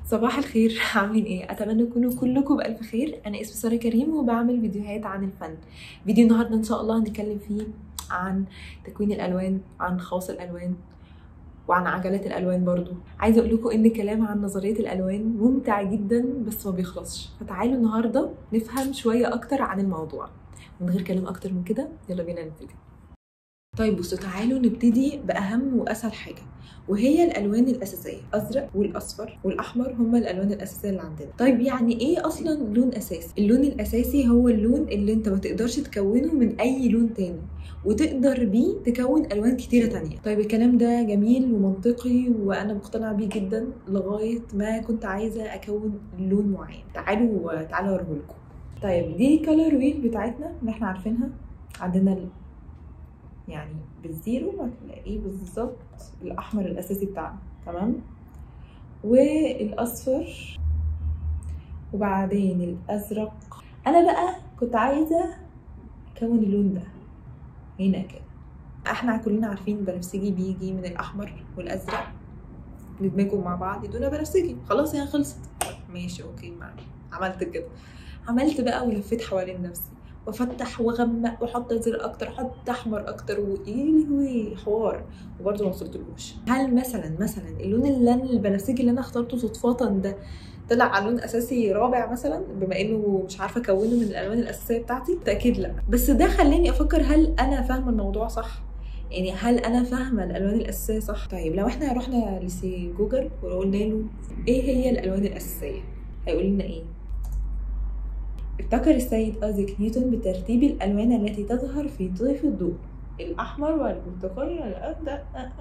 صباح الخير عاملين ايه اتمنى تكونوا كلكم بالف خير انا اسمي ساره كريم وبعمل فيديوهات عن الفن فيديو النهارده ان شاء الله هنتكلم فيه عن تكوين الالوان عن خواص الالوان وعن عجلات الالوان برضو عايزه اقول لكم ان الكلام عن نظريه الالوان ممتع جدا بس ما بيخلصش فتعالوا النهارده نفهم شويه اكتر عن الموضوع من غير كلام اكتر من كده يلا بينا نبتدي طيب بصوا تعالوا نبتدي باهم واسهل حاجه وهي الالوان الاساسيه الازرق والاصفر والاحمر هما الالوان الاساسيه اللي عندنا طيب يعني ايه اصلا لون اساسي اللون الاساسي هو اللون اللي انت ما تقدرش تكونه من اي لون تاني وتقدر بيه تكون الوان كتيره تانية طيب الكلام ده جميل ومنطقي وانا مقتنعه بيه جدا لغايه ما كنت عايزه اكون لون معين تعالوا تعالوا اوريهولكم طيب دي كلر ويل بتاعتنا اللي احنا عارفينها عندنا ال... يعني بالزيرو هتلاقيه بالظبط الاحمر الاساسي بتاعنا تمام والاصفر وبعدين الازرق انا بقى كنت عايزه اكون اللون ده هنا كده احنا كلنا عارفين البنفسجي بيجي من الاحمر والازرق ندمجهم مع بعض يدونا بنفسجي خلاص هي خلصت ماشي اوكي ما عملت كده عملت بقى ولفيت حوالين نفسي وافتح واغمق واحط ازرق اكتر احط احمر اكتر وايه لهوي حوار وبرده ما وصلتلوش هل مثلا مثلا اللون اللي انا البنفسجي اللي انا اخترته صدفه ده طلع على لون اساسي رابع مثلا بما انه مش عارفه اكونه من الالوان الاساسيه بتاعتي تاكيد لا بس ده خلاني افكر هل انا فاهمه الموضوع صح يعني هل انا فاهمه الالوان الاساسيه صح طيب لو احنا رحنا لسي جوجل وقلنا له ايه هي الالوان الاساسيه هيقول لنا ايه ابتكر السيد ايزاك نيوتن بترتيب الالوان التي تظهر في طيف الضوء الاحمر والبرتقالي والازرق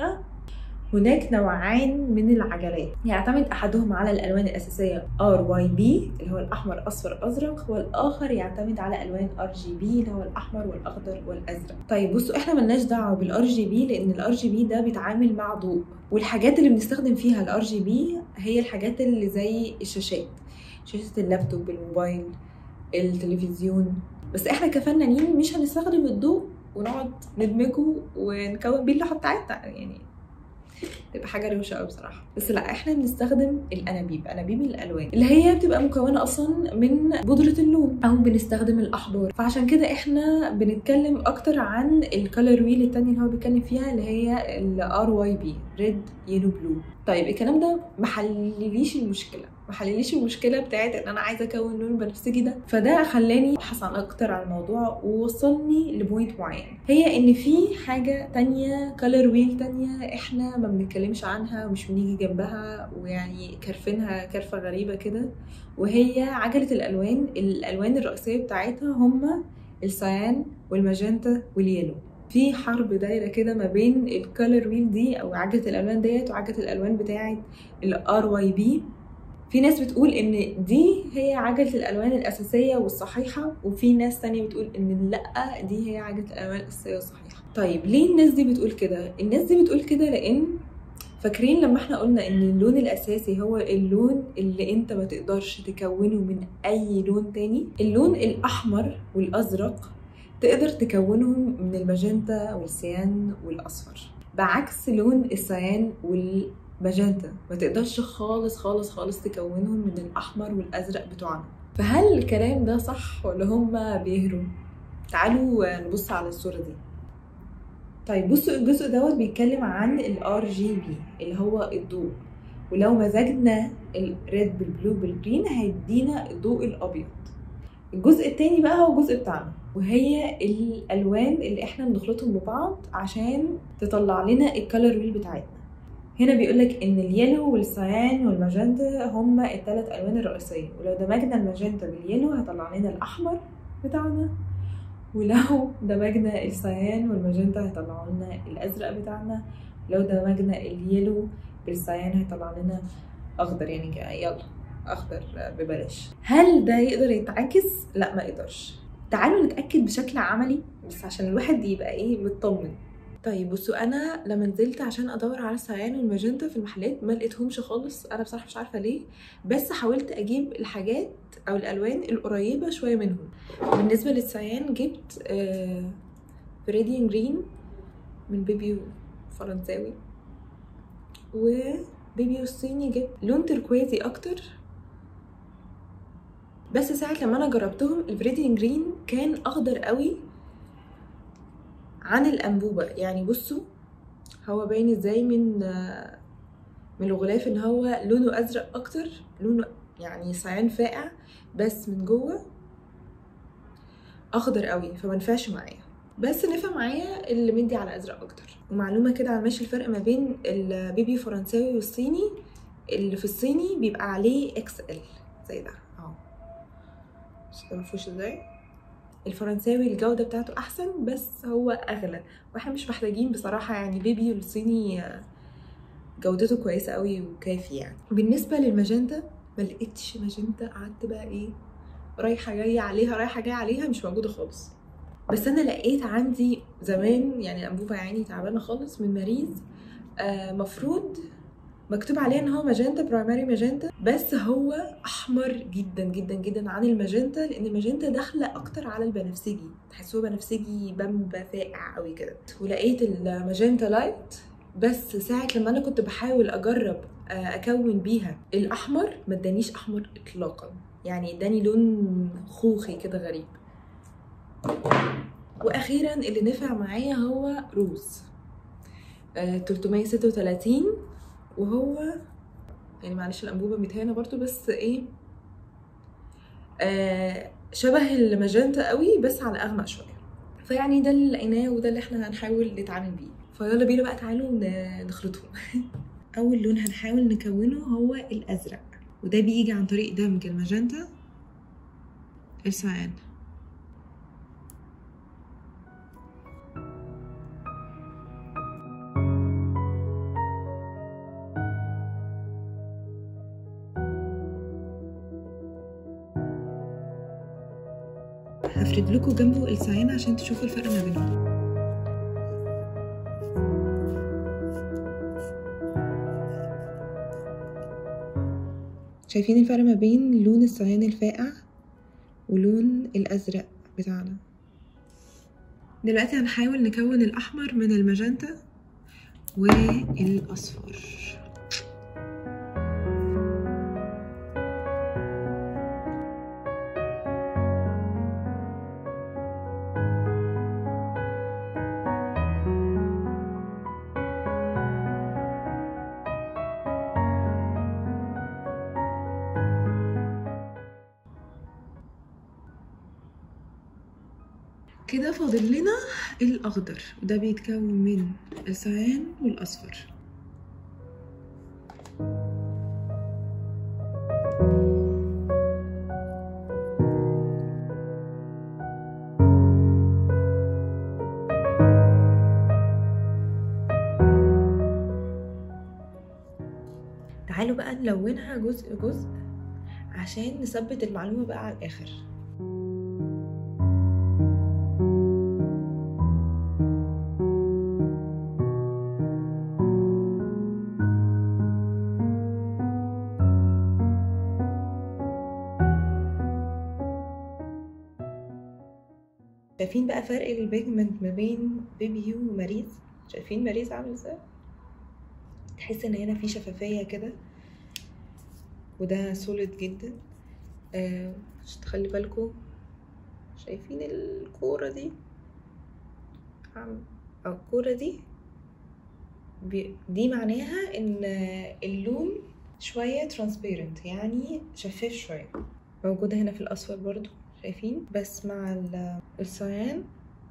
هناك نوعان من العجلات يعتمد احدهم على الالوان الاساسيه RYB اللي هو الاحمر اصفر ازرق والاخر يعتمد على الوان RGB اللي هو الاحمر والاخضر والازرق طيب بصوا احنا ملناش دعوه بالار جي بي لان الار جي بي ده بيتعامل مع ضوء والحاجات اللي بنستخدم فيها الار جي بي هي الحاجات اللي زي الشاشات شاشه اللابتوب الموبايل التلفزيون بس احنا كفنانين مش هنستخدم الضوء ونقعد ندمجه ونكون بيه اللوحه بتاعتنا يعني تبقى حاجه روشه قوي بصراحه بس لا احنا بنستخدم الانابيب انابيب الالوان اللي هي بتبقى مكونه اصلا من بودره اللون او بنستخدم الاحبار فعشان كده احنا بنتكلم اكتر عن الكالر ويل التانية اللي هو بيتكلم فيها اللي هي الار واي بي ريد يلو بلو طيب الكلام ده محلليش المشكله محلليش المشكله بتاعت ان انا عايزه اكون لون بنفسجي ده فده خلاني ابحث عن اكتر عن الموضوع ووصلني لبوينت معين هي ان في حاجه تانية كالر ويل تانية احنا ما بنتكلمش عنها ومش بنيجي جنبها ويعني كارفينها كرفه غريبه كده وهي عجله الالوان الالوان الرئيسيه بتاعتها هما السيان والماجنتا واليلو في حرب دايره كده ما بين الكالر ويل دي او عجله الالوان ديت وعجله الالوان بتاعه الار واي بي في ناس بتقول ان دي هي عجله الالوان الاساسيه والصحيحه وفي ناس تانية بتقول ان لا دي هي عجله الالوان الاساسيه والصحيحه طيب ليه الناس دي بتقول كده الناس دي بتقول كده لان فاكرين لما احنا قلنا ان اللون الاساسي هو اللون اللي انت ما تقدرش تكونه من اي لون تاني اللون الاحمر والازرق تقدر تكونهم من الماجنتا والسيان والاصفر بعكس لون السيان والماجنتا ما تقدرش خالص خالص خالص تكونهم من الاحمر والازرق بتوعنا فهل الكلام ده صح ولا هما بيهروا تعالوا نبص على الصوره دي طيب بصوا الجزء دوت بيتكلم عن الار جي بي اللي هو الضوء ولو مزجنا الريد بالبلو بالجرين هيدينا الضوء الابيض الجزء التاني بقى هو الجزء بتاعنا وهي الالوان اللي احنا بنخلطهم ببعض عشان تطلع لنا الكالر ويل بتاعتنا هنا بيقولك ان اليلو والسيان والماجنتا هما الثلاث الوان الرئيسيه ولو دمجنا الماجنتا باليلو هيطلع لنا الاحمر بتاعنا ولو دمجنا السيان والماجنتا هيطلعوا لنا الازرق بتاعنا لو دمجنا اليلو بالسيان هيطلع لنا اخضر يعني يلا اخضر ببلاش هل ده يقدر يتعكس لا ما يقدرش تعالوا نتاكد بشكل عملي بس عشان الواحد يبقى ايه مطمن طيب بصوا انا لما نزلت عشان ادور على السيان والماجنتا في المحلات ما لقيتهمش خالص انا بصراحه مش عارفه ليه بس حاولت اجيب الحاجات او الالوان القريبه شويه منهم بالنسبه للسيان جبت آه فريديان جرين من بيبيو فرنساوي و بيبي والصيني جبت لون تركوازي اكتر بس ساعة لما انا جربتهم الفريدين جرين كان اخضر قوي عن الانبوبة يعني بصوا هو باين ازاي من من الغلاف ان هو لونه ازرق اكتر لونه يعني صيان فاقع بس من جوه اخضر قوي فما نفعش معايا بس نفع معايا اللي مدي على ازرق اكتر ومعلومه كده على ماشي الفرق ما بين البيبي فرنساوي والصيني اللي في الصيني بيبقى عليه اكس ال زي ده اهو مش مفهوش ازاي الفرنساوي الجودة بتاعته أحسن بس هو أغلى واحنا مش محتاجين بصراحة يعني بيبي الصيني جودته كويسة قوي وكافي يعني بالنسبة للماجنتا ما لقيتش ماجنتا قعدت بقى ايه رايحة جاية عليها رايحة جاية عليها مش موجودة خالص بس انا لقيت عندي زمان يعني انبوبة يعني تعبانة خالص من ماريز آه مفروض مكتوب عليه ان هو ماجنتا برايمري ماجنتا بس هو احمر جدا جدا جدا عن الماجنتا لان الماجنتا داخله اكتر على البنفسجي تحسوه بنفسجي بامبا فاقع قوي كده ولقيت الماجنتا لايت بس ساعة لما انا كنت بحاول اجرب اكون بيها الاحمر ما ادانيش احمر اطلاقا يعني اداني لون خوخي كده غريب واخيرا اللي نفع معايا هو روز آه 336 وهو يعني معلش الانبوبه متهانه برضو بس ايه آه شبه الماجنتا قوي بس على اغمق شويه فيعني ده اللي لقيناه وده اللي احنا هنحاول نتعامل بيه فيلا بينا بقى تعالوا نخلطهم اول لون هنحاول نكونه هو الازرق وده بيجي عن طريق دمج الماجنتا السيان هفرد لكم جنبه السيان عشان تشوفوا الفرق ما بينهم شايفين الفرق ما بين لون الصيان الفاقع ولون الازرق بتاعنا دلوقتي هنحاول نكون الاحمر من الماجنتا والاصفر كده فاضل لنا الاخضر وده بيتكون من السيان والاصفر تعالوا بقى نلونها جزء جزء عشان نثبت المعلومة بقى على الآخر شايفين بقى فرق البيجمنت ما بين بيبي يو وماريز شايفين ماريز عامل ازاي تحس ان هنا في شفافيه كده وده سوليد جدا آه عشان تخلي بالكم شايفين الكوره دي الكوره دي دي معناها ان اللون شويه ترانسبيرنت يعني شفاف شويه موجوده هنا في الاصفر برضو شايفين بس مع الصيان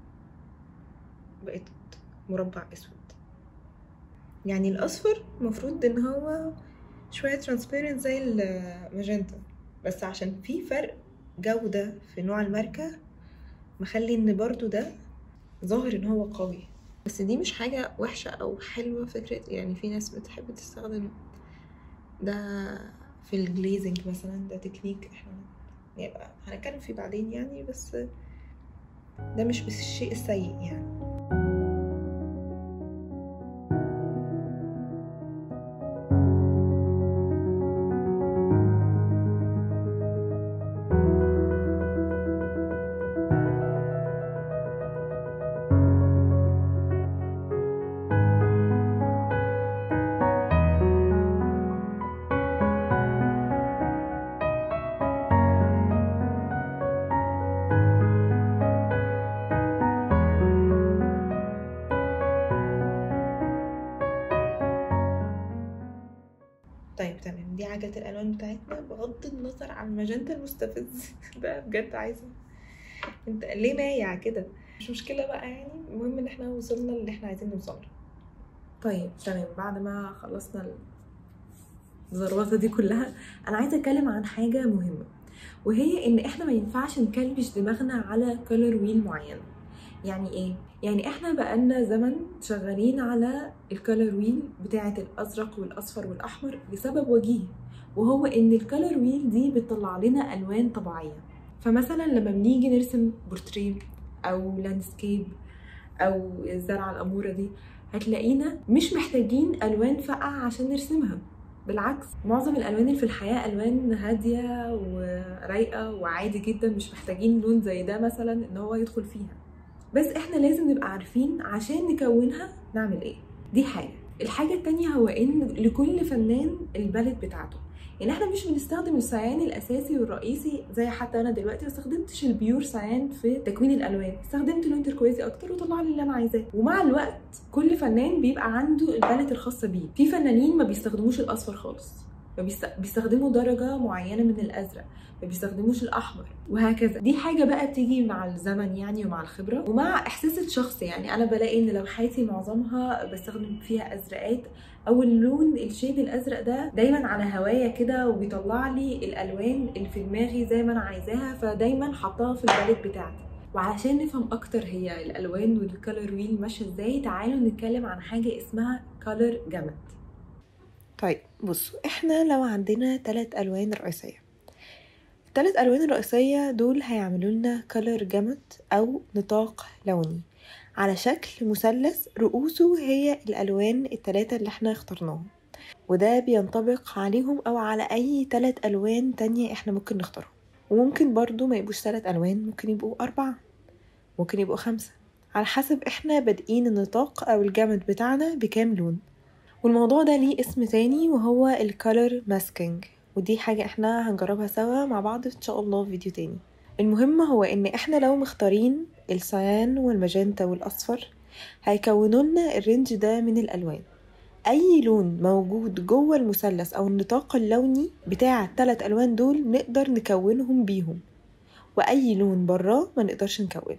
بقت مربع اسود يعني الاصفر المفروض ان هو شويه ترانسبيرنت زي الماجنتا بس عشان في فرق جوده في نوع الماركه مخلي ان برضو ده ظاهر ان هو قوي بس دي مش حاجه وحشه او حلوه فكره يعني في ناس بتحب تستخدم ده في الجليزنج مثلا ده تكنيك احنا يبقى هنتكلم فيه بعدين يعني بس ده مش بس الشيء السيء يعني دي عجلة الألوان بتاعتنا بغض النظر عن الماجنتا المستفز ده بجد عايزة انت ليه مايع كده مش مشكلة بقى يعني المهم ان احنا وصلنا اللي احنا عايزين نوصل له طيب تمام بعد ما خلصنا الزروطة دي كلها انا عايزة اتكلم عن حاجة مهمة وهي ان احنا ما ينفعش نكلبش دماغنا على كولر ويل معين يعني ايه يعني احنا بقالنا زمن شغالين على الكالر ويل بتاعه الازرق والاصفر والاحمر لسبب وجيه وهو ان الكالر ويل دي بتطلع لنا الوان طبيعيه فمثلا لما بنيجي نرسم بورتريه او لاندسكيب او الزرعه الاموره دي هتلاقينا مش محتاجين الوان فاقعه عشان نرسمها بالعكس معظم الالوان اللي في الحياه الوان هاديه ورايقه وعادي جدا مش محتاجين لون زي ده مثلا ان هو يدخل فيها بس احنا لازم نبقى عارفين عشان نكونها نعمل ايه دي حاجه الحاجه التانية هو ان لكل فنان البالت بتاعته يعني احنا مش بنستخدم السيان الاساسي والرئيسي زي حتى انا دلوقتي ما استخدمتش البيور سيان في تكوين الالوان استخدمت لون تركوازي اكتر وطلع لي اللي انا عايزاه ومع الوقت كل فنان بيبقى عنده البالت الخاصه بيه في فنانين ما بيستخدموش الاصفر خالص بيستخدموا درجة معينة من الأزرق ما بيستخدموش الأحمر وهكذا دي حاجة بقى بتيجي مع الزمن يعني ومع الخبرة ومع إحساس الشخص يعني أنا بلاقي إن لوحاتي معظمها بستخدم فيها أزرقات أو اللون الشيد الأزرق ده دايما على هوايا كده وبيطلع لي الألوان اللي في دماغي زي ما أنا عايزاها فدايما حطاها في الباليت بتاعتي وعلشان نفهم اكتر هي الالوان والكالر ويل ماشيه ازاي تعالوا نتكلم عن حاجه اسمها كالر جامت طيب بصوا احنا لو عندنا ثلاث الوان رئيسيه الثلاث الوان الرئيسيه دول هيعملوا لنا كلر جامت او نطاق لوني على شكل مثلث رؤوسه هي الالوان الثلاثه اللي احنا اخترناهم وده بينطبق عليهم او على اي ثلاث الوان تانية احنا ممكن نختارهم وممكن برضو ما يبقوش ثلاث الوان ممكن يبقوا اربعه ممكن يبقوا خمسه على حسب احنا بادئين النطاق او الجامد بتاعنا بكام لون والموضوع ده ليه اسم تاني وهو الكالر ماسكينج ودي حاجة احنا هنجربها سوا مع بعض ان شاء الله في فيديو تاني المهم هو ان احنا لو مختارين السيان والماجنتا والاصفر هيكونوا لنا الرينج ده من الالوان اي لون موجود جوه المثلث او النطاق اللوني بتاع الثلاث الوان دول نقدر نكونهم بيهم واي لون براه ما نقدرش نكونه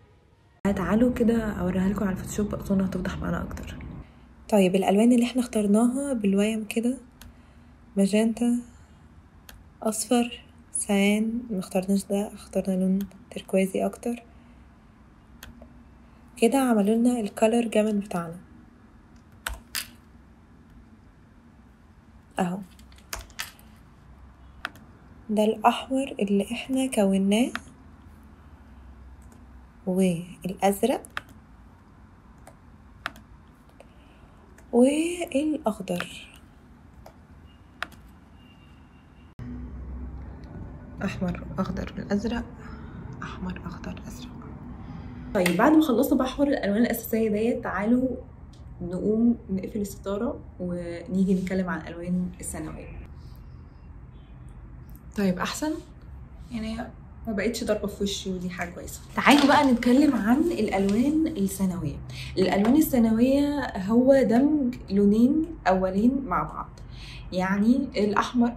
تعالوا كده اوريها لكم على الفوتوشوب اظن هتوضح معانا اكتر طيب الالوان اللي احنا اخترناها بالويم كده ماجنتا اصفر سيان مختارناش ده اخترنا لون تركوازي اكتر كده عملوا لنا الكالر جامد بتاعنا اهو ده الاحمر اللي احنا كوناه والازرق والاخضر احمر اخضر الازرق احمر اخضر ازرق طيب بعد ما خلصنا بقى حوار الالوان الاساسيه ديت تعالوا نقوم نقفل الستاره ونيجي نتكلم عن الالوان الثانويه طيب احسن يعني ما بقتش ضربه في وشي ودي حاجه كويسه تعالوا بقى نتكلم عن الالوان الثانويه الالوان الثانويه هو دمج لونين اولين مع بعض يعني الاحمر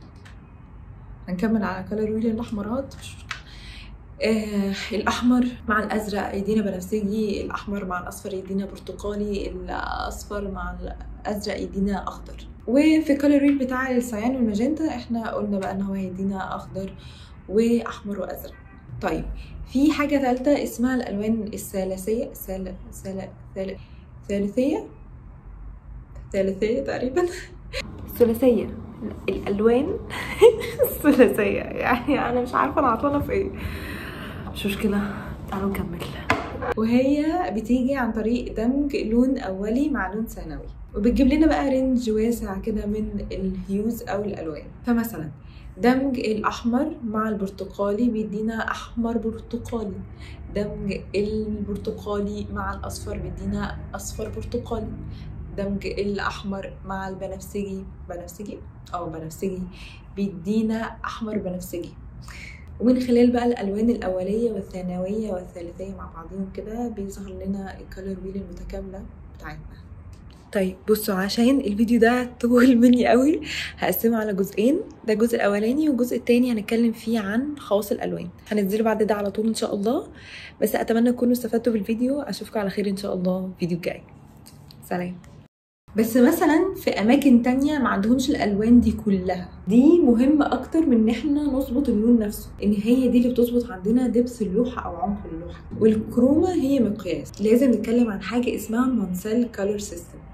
هنكمل على كلر ويل الاحمرات آه الاحمر مع الازرق يدينا بنفسجي الاحمر مع الاصفر يدينا برتقالي الاصفر مع الازرق يدينا اخضر وفي كلر ويل بتاع السيان والماجنتا احنا قلنا بقى ان هو هيدينا اخضر واحمر وازرق طيب في حاجه ثالثه اسمها الالوان الثلاثيه الثال... ثال... ثال... ثالثيه ثالثيه تقريبا الثلاثيه الالوان الثلاثيه يعني انا مش عارفه انا عطلانه في ايه مش مشكله تعالوا نكمل وهي بتيجي عن طريق دمج لون اولي مع لون ثانوي وبتجيب لنا بقى رينج واسع كده من الهيوز او الالوان فمثلا دمج الأحمر مع البرتقالي بيدينا أحمر برتقالي دمج البرتقالي مع الأصفر بيدينا أصفر برتقالي دمج الأحمر مع البنفسجي بنفسجي أو بنفسجي بيدينا أحمر بنفسجي ومن خلال بقى الألوان الأولية والثانوية والثالثية مع بعضهم كده بيظهر لنا الكالر ويل المتكاملة بتاعتنا طيب بصوا عشان الفيديو ده طول مني قوي هقسمه على جزئين ده الجزء الاولاني والجزء التاني هنتكلم فيه عن خواص الالوان هننزله بعد ده على طول ان شاء الله بس اتمنى تكونوا استفدتوا بالفيديو اشوفكم على خير ان شاء الله الفيديو الجاي سلام بس مثلا في اماكن تانية ما عندهمش الالوان دي كلها دي مهمة اكتر من ان احنا نظبط اللون نفسه ان هي دي اللي بتظبط عندنا دبس اللوحة او عمق اللوحة والكروما هي مقياس لازم نتكلم عن حاجة اسمها مونسيل كولر سيستم